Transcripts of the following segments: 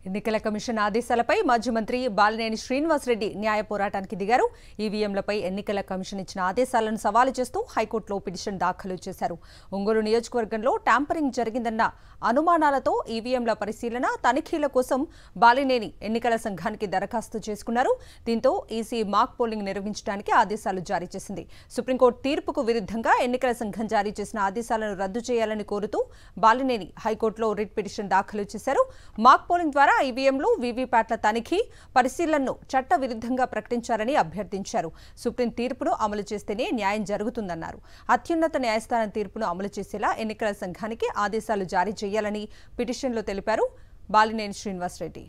ఎన్నికల కమిషన్ ఆదేశాలపై మాజీ మంత్రి బాలినేని శ్రీనివాసరెడ్డి న్యాయ పోరాటానికి దిగారు ఈవీఎంలపై ఎన్నికల కమిషన్ ఇచ్చిన ఆదేశాలను సవాలు చేస్తూ హైకోర్టులో పిటిషన్ దాఖలు చేశారు ఒంగోలు నియోజకవర్గంలో ట్యాంపరింగ్ జరిగిందన్న అనుమానాలతో ఈవీఎంల పరిశీలన తనిఖీల కోసం బాలినేని ఎన్నికల సంఘానికి దరఖాస్తు చేసుకున్నారు దీంతో ఈసీ మాక్ పోలింగ్ నిర్వహించడానికి ఆదేశాలు జారీ చేసింది సుప్రీంకోర్టు తీర్పుకు విరుద్ధంగా ఎన్నికల సంఘం జారీ చేసిన ఆదేశాలను రద్దు చేయాలని కోరుతూ బాలినేని హైకోర్టులో రిట్ పిటిషన్ దాఖలు చేశారు మాక్ పోలింగ్ ద్వారా ఈవీఎంలు వీవీప్యాట్ల తనిఖీ పరిశీలనను చట్ట విరుద్ధంగా ప్రకటించారని అభ్యర్థించారు సుప్రీం తీర్పును అమలు చేస్తేనే న్యాయం జరుగుతుందన్నారు అత్యున్నత న్యాయస్థానం తీర్పును అమలు చేసేలా ఎన్నికల సంఘానికి ఆదేశాలు జారీ చేయాలని పిటిషన్లో తెలిపారు బాలినేని శ్రీనివాసరెడ్డి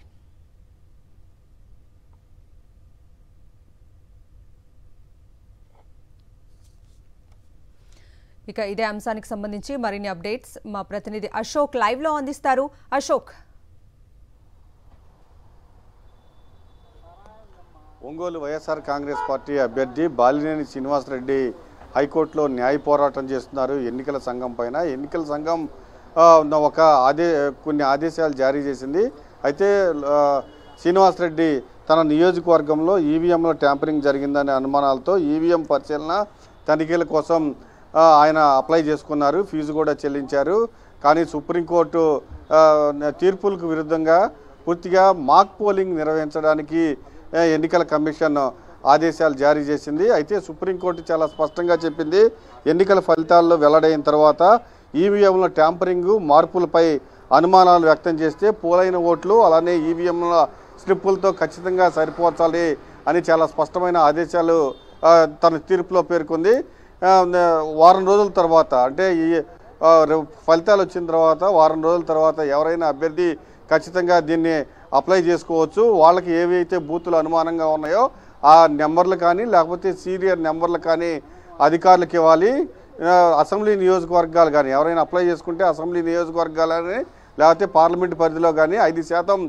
ఇక ఇదే అంశానికి సంబంధించి మరిన్ని అప్డేట్స్ మా ప్రతినిధి అశోక్ లైవ్ లో అందిస్తారు అశోక్ ఒంగోలు వైఎస్ఆర్ కాంగ్రెస్ పార్టీ అభ్యర్థి బాలినేని శ్రీనివాసరెడ్డి హైకోర్టులో న్యాయ పోరాటం చేస్తున్నారు ఎన్నికల సంఘం పైన ఎన్నికల సంఘం ఆ, ఒక ఆదే కొన్ని ఆదేశాలు జారీ చేసింది అయితే ఆ, శ్రీనివాసరెడ్డి తన నియోజకవర్గంలో ఈవీఎంలో ట్యాంపరింగ్ జరిగిందనే అనుమానాలతో ఈవీఎం పరిశీలన తనిఖీల కోసం ఆ, ఆయన అప్లై చేసుకున్నారు ఫీజు కూడా చెల్లించారు కానీ సుప్రీంకోర్టు ఆ, తీర్పులకు విరుద్ధంగా పూర్తిగా మాక్ పోలింగ్ నిర్వహించడానికి ఆ, ఎన్నికల కమిషన్ ఆదేశాలు జారీ చేసింది అయితే సుప్రీంకోర్టు చాలా స్పష్టంగా చెప్పింది ఎన్నికల ఫలితాల్లో వెల్లడైన తర్వాత ఈవీఎంల ట్యాంపరింగ్ మార్పులపై అనుమానాలు వ్యక్తం చేస్తే పోలైన ఓట్లు అలానే ఈవీఎంల స్లిప్పులతో ఖచ్చితంగా సరిపోచాలి అని చాలా స్పష్టమైన ఆదేశాలు ఆ, తన తీర్పులో పేర్కొంది ఆ, వారం రోజుల తర్వాత అంటే ఈ ఆ, రే- ఫలితాలు వచ్చిన తర్వాత వారం రోజుల తర్వాత ఎవరైనా అభ్యర్థి ఖచ్చితంగా దీన్ని అప్లై చేసుకోవచ్చు వాళ్ళకి ఏవైతే బూతులు అనుమానంగా ఉన్నాయో ఆ నెంబర్లు కానీ లేకపోతే సీరియల్ నెంబర్లు కానీ అధికారులకు ఇవ్వాలి ఆ, అసెంబ్లీ నియోజకవర్గాలు కానీ ఎవరైనా అప్లై చేసుకుంటే అసెంబ్లీ నియోజకవర్గాలని లేకపోతే పార్లమెంట్ పరిధిలో కానీ ఐదు శాతం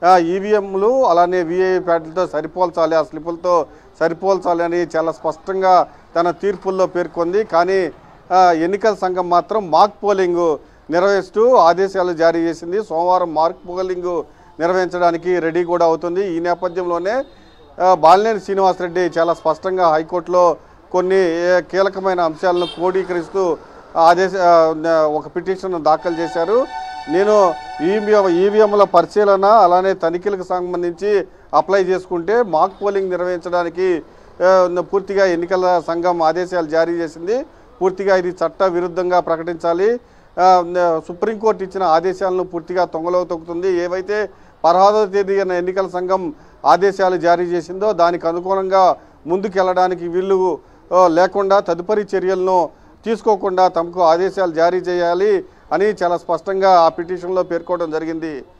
ఈవీఎంలు అలానే విఐ ప్యాడ్లతో సరిపోల్చాలి ఆ స్లిప్పులతో సరిపోల్చాలి అని చాలా స్పష్టంగా తన తీర్పుల్లో పేర్కొంది కానీ ఆ, ఎన్నికల సంఘం మాత్రం మాక్ పోలింగ్ నిర్వహిస్తూ ఆదేశాలు జారీ చేసింది సోమవారం మాక్ పోలింగ్ నిర్వహించడానికి రెడీ కూడా అవుతుంది ఈ నేపథ్యంలోనే ఆ, బాలినేని శ్రీనివాసరెడ్డి చాలా స్పష్టంగా హైకోర్టులో కొన్ని ఏ, కీలకమైన అంశాలను క్రోడీకరిస్తూ ఆదేశ ఆ, న- ఒక పిటిషన్ దాఖలు చేశారు నేను ఈవీఎం ఈవీఎంల పరిశీలన అలానే తనిఖీలకు సంబంధించి అప్లై చేసుకుంటే మాక్ పోలింగ్ నిర్వహించడానికి ఆ, పూర్తిగా ఎన్నికల సంఘం ఆదేశాలు జారీ చేసింది పూర్తిగా ఇది చట్ట విరుద్ధంగా ప్రకటించాలి ఆ, న- సుప్రీంకోర్టు ఇచ్చిన ఆదేశాలను పూర్తిగా తొంగలో తొక్కుతుంది ఏవైతే పదహారవ తేదీన ఎన్నికల సంఘం ఆదేశాలు జారీ చేసిందో దానికి అనుగుణంగా ముందుకెళ్ళడానికి వీళ్ళు ఆ, లేకుండా తదుపరి చర్యలను తీసుకోకుండా తమకు ఆదేశాలు జారీ చేయాలి అని చాలా స్పష్టంగా ఆ పిటిషన్లో పేర్కోవడం జరిగింది